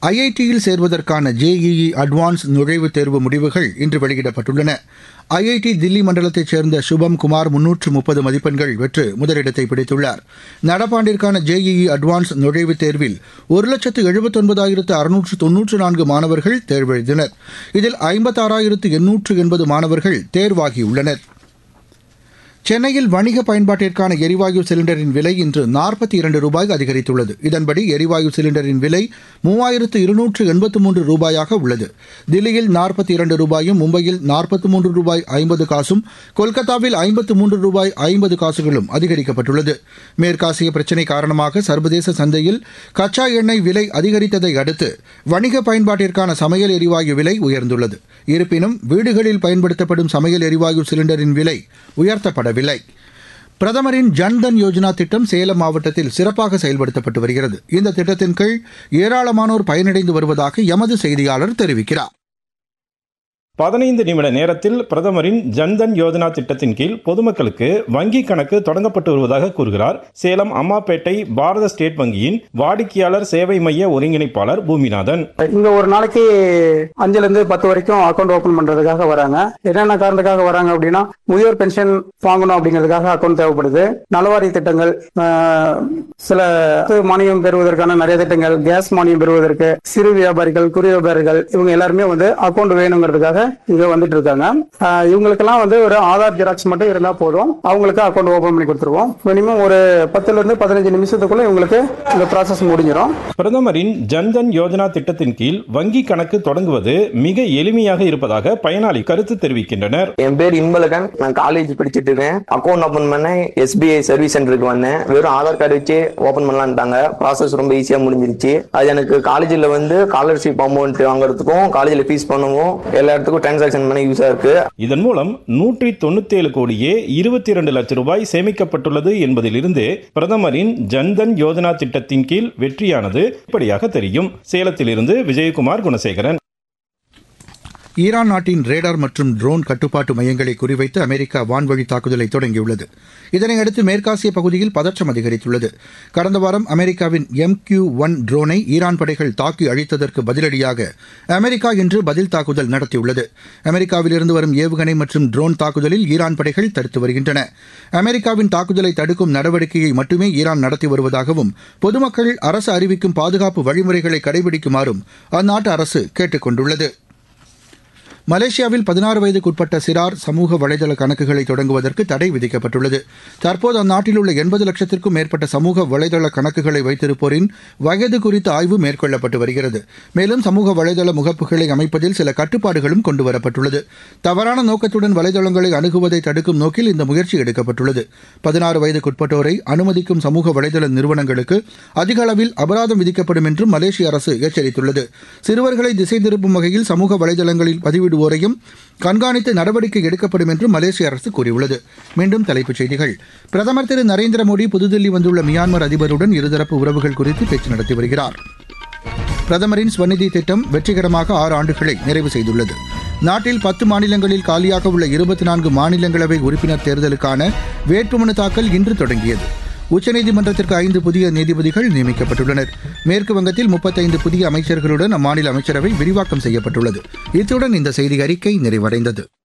ஐஐடியில் சேர்வதற்கான JEE advance நுழைவுத் தேர்வு முடிவுகள் இன்று வெளியிடப்பட்டுள்ளன ஐஐடி தில்லி மண்டலத்தைச் சேர்ந்த சுபம் குமார் முன்னூற்று முப்பது மதிப்பெண்கள் பெற்று முதலிடத்தை பிடித்துள்ளார் நடப்பாண்டிற்கான ஜேஇஇ அட்வான்ஸ் நுழைவுத் தேர்வில் ஒரு லட்சத்து எழுபத்தொன்பதாயிரத்து அறுநூற்று தொன்னூற்று நான்கு மாணவர்கள் தேர்வெழுதினர் இதில் ஐம்பத்தாறாயிரத்து எண்ணூற்று எண்பது மாணவர்கள் தேர்வாகியுள்ளனர் சென்னையில் வணிக பயன்பாட்டிற்கான எரிவாயு சிலிண்டரின் விலை இன்று நாற்பத்தி இரண்டு ரூபாய் அதிகரித்துள்ளது இதன்படி எரிவாயு சிலிண்டரின் விலை மூவாயிரத்து இருநூற்று எண்பத்து மூன்று ரூபாயாக உள்ளது தில்லியில் நாற்பத்தி இரண்டு ரூபாயும் மும்பையில் நாற்பத்தி மூன்று ரூபாய் ஐம்பது காசும் கொல்கத்தாவில் ஐம்பத்து மூன்று ரூபாய் ஐம்பது காசுகளும் அதிகரிக்கப்பட்டுள்ளது மேற்காசிய பிரச்சினை காரணமாக சர்வதேச சந்தையில் கச்சா எண்ணெய் விலை அதிகரித்ததை அடுத்து வணிக பயன்பாட்டிற்கான சமையல் எரிவாயு விலை உயர்ந்துள்ளது இருப்பினும் வீடுகளில் பயன்படுத்தப்படும் சமையல் எரிவாயு சிலிண்டரின் விலை உயர்த்தப்படவில்லை வரவில்லை பிரதமரின் ஜன்தன் யோஜனா திட்டம் சேலம் மாவட்டத்தில் சிறப்பாக செயல்படுத்தப்பட்டு வருகிறது இந்த திட்டத்தின் கீழ் ஏராளமானோர் பயனடைந்து வருவதாக எமது செய்தியாளர் தெரிவிக்கிறார் பதினைந்து நிமிட நேரத்தில் பிரதமரின் ஜன்தன் யோஜனா திட்டத்தின் கீழ் பொதுமக்களுக்கு வங்கி கணக்கு தொடங்கப்பட்டு வருவதாக கூறுகிறார் சேலம் அம்மாப்பேட்டை பாரத ஸ்டேட் வங்கியின் வாடிக்கையாளர் சேவை மைய ஒருங்கிணைப்பாளர் பூமிநாதன் இங்க ஒரு நாளைக்கு அஞ்சுல இருந்து பத்து வரைக்கும் அக்கௌண்ட் ஓபன் பண்றதுக்காக வராங்க என்னென்ன காரணத்துக்காக வராங்க அப்படின்னா முதியோர் பென்ஷன் வாங்கணும் அப்படிங்கிறதுக்காக அக்கௌண்ட் தேவைப்படுது நலவாரி திட்டங்கள் சில மானியம் பெறுவதற்கான நிறைய திட்டங்கள் கேஸ் மானியம் பெறுவதற்கு சிறு வியாபாரிகள் குறு வியாபாரிகள் இவங்க எல்லாருமே வந்து அக்கௌண்ட் வேணுங்கிறதுக்காக இங்க வந்துட்டு இருக்காங்க இவங்களுக்கெல்லாம் வந்து ஒரு ஆதார் ஜெராக்ஸ் மட்டும் இருந்தா போதும் அவங்களுக்கு அக்கௌண்ட் ஓபன் பண்ணி கொடுத்துருவோம் மினிமம் ஒரு பத்துல இருந்து பதினஞ்சு நிமிஷத்துக்குள்ள இவங்களுக்கு இந்த ப்ராசஸ் முடிஞ்சிடும் பிரதமரின் ஜன்தன் யோஜனா திட்டத்தின் கீழ் வங்கி கணக்கு தொடங்குவது மிக எளிமையாக இருப்பதாக பயனாளி கருத்து தெரிவிக்கின்றனர் என் பேர் இன்பலகன் நான் காலேஜ் படிச்சுட்டு இருக்கேன் அக்கௌண்ட் ஓபன் பண்ண எஸ்பிஐ சர்வீஸ் சென்டருக்கு வந்தேன் வெறும் ஆதார் கார்டு வச்சு ஓபன் பண்ணலான்ட்டாங்க ப்ராசஸ் ரொம்ப ஈஸியா முடிஞ்சிருச்சு அது எனக்கு காலேஜில் வந்து ஸ்காலர்ஷிப் அமௌண்ட் வாங்குறதுக்கும் காலேஜில் ஃபீஸ் பண்ணவும் எல்லா இடத்துக்கும் டிரான்சாக்ஷன் பண்ண யூஸா இருக்கு இதன் மூலம் நூற்றி தொண்ணூத்தி ஏழு கோடியே இருபத்தி இரண்டு லட்சம் ரூபாய் சேமிக்கப்பட்டுள்ளது என்பதிலிருந்து பிரதமரின் ஜன்தன் யோஜனா திட்டத்தின் கீழ் வெற்றியானது இப்படியாக தெரியும் சேலத்திலிருந்து விஜயகுமார் குணசேகரன் ஈரான் நாட்டின் ரேடார் மற்றும் ட்ரோன் கட்டுப்பாட்டு மையங்களை குறிவைத்து அமெரிக்கா வான்வழி தாக்குதலை தொடங்கியுள்ளது இதனையடுத்து மேற்காசிய பகுதியில் பதற்றம் அதிகரித்துள்ளது கடந்த வாரம் அமெரிக்காவின் எம் கியூ ஒன் ட்ரோனை ஈரான் படைகள் தாக்கி அழித்ததற்கு பதிலடியாக அமெரிக்கா இன்று பதில் தாக்குதல் நடத்தியுள்ளது அமெரிக்காவிலிருந்து வரும் ஏவுகணை மற்றும் ட்ரோன் தாக்குதலில் ஈரான் படைகள் தடுத்து வருகின்றன அமெரிக்காவின் தாக்குதலை தடுக்கும் நடவடிக்கையை மட்டுமே ஈரான் நடத்தி வருவதாகவும் பொதுமக்கள் அரசு அறிவிக்கும் பாதுகாப்பு வழிமுறைகளை கடைபிடிக்குமாறும் அந்நாட்டு அரசு கேட்டுக் கொண்டுள்ளது மலேசியாவில் பதினாறு வயதுக்குட்பட்ட சிறார் சமூக வலைதள கணக்குகளை தொடங்குவதற்கு தடை விதிக்கப்பட்டுள்ளது தற்போது அந்நாட்டில் உள்ள எண்பது லட்சத்திற்கும் மேற்பட்ட சமூக வலைதள கணக்குகளை வைத்திருப்போரின் வயது குறித்த ஆய்வு மேற்கொள்ளப்பட்டு வருகிறது மேலும் சமூக வலைதள முகப்புகளை அமைப்பதில் சில கட்டுப்பாடுகளும் கொண்டுவரப்பட்டுள்ளது தவறான நோக்கத்துடன் வலைதளங்களை அணுகுவதை தடுக்கும் நோக்கில் இந்த முயற்சி எடுக்கப்பட்டுள்ளது பதினாறு வயதுக்குட்பட்டோரை அனுமதிக்கும் சமூக வலைதள நிறுவனங்களுக்கு அதிக அளவில் அபராதம் விதிக்கப்படும் என்றும் மலேசிய அரசு எச்சரித்துள்ளது சிறுவர்களை திசை திருப்பும் வகையில் சமூக வலைதளங்களில் பதிவிடு ஈடுபடுவோரையும் கண்காணித்து நடவடிக்கை எடுக்கப்படும் என்று மலேசிய அரசு கூறியுள்ளது மீண்டும் தலைப்புச் செய்திகள் பிரதமர் திரு நரேந்திர மோடி புதுதில்லி வந்துள்ள மியான்மர் அதிபருடன் இருதரப்பு உறவுகள் குறித்து பேச்சு நடத்தி வருகிறார் பிரதமரின் ஸ்வநிதி திட்டம் வெற்றிகரமாக ஆறு ஆண்டுகளை நிறைவு செய்துள்ளது நாட்டில் பத்து மாநிலங்களில் காலியாக உள்ள இருபத்தி நான்கு மாநிலங்களவை உறுப்பினர் தேர்தலுக்கான வேட்புமனு தாக்கல் இன்று தொடங்கியது உச்சநீதிமன்றத்திற்கு ஐந்து புதிய நீதிபதிகள் நியமிக்கப்பட்டுள்ளனர் மேற்கு வங்கத்தில் முப்பத்தைந்து புதிய அமைச்சர்களுடன் அம்மாநில அமைச்சரவை விரிவாக்கம் செய்யப்பட்டுள்ளது இத்துடன் இந்த செய்தி அறிக்கை நிறைவடைந்தது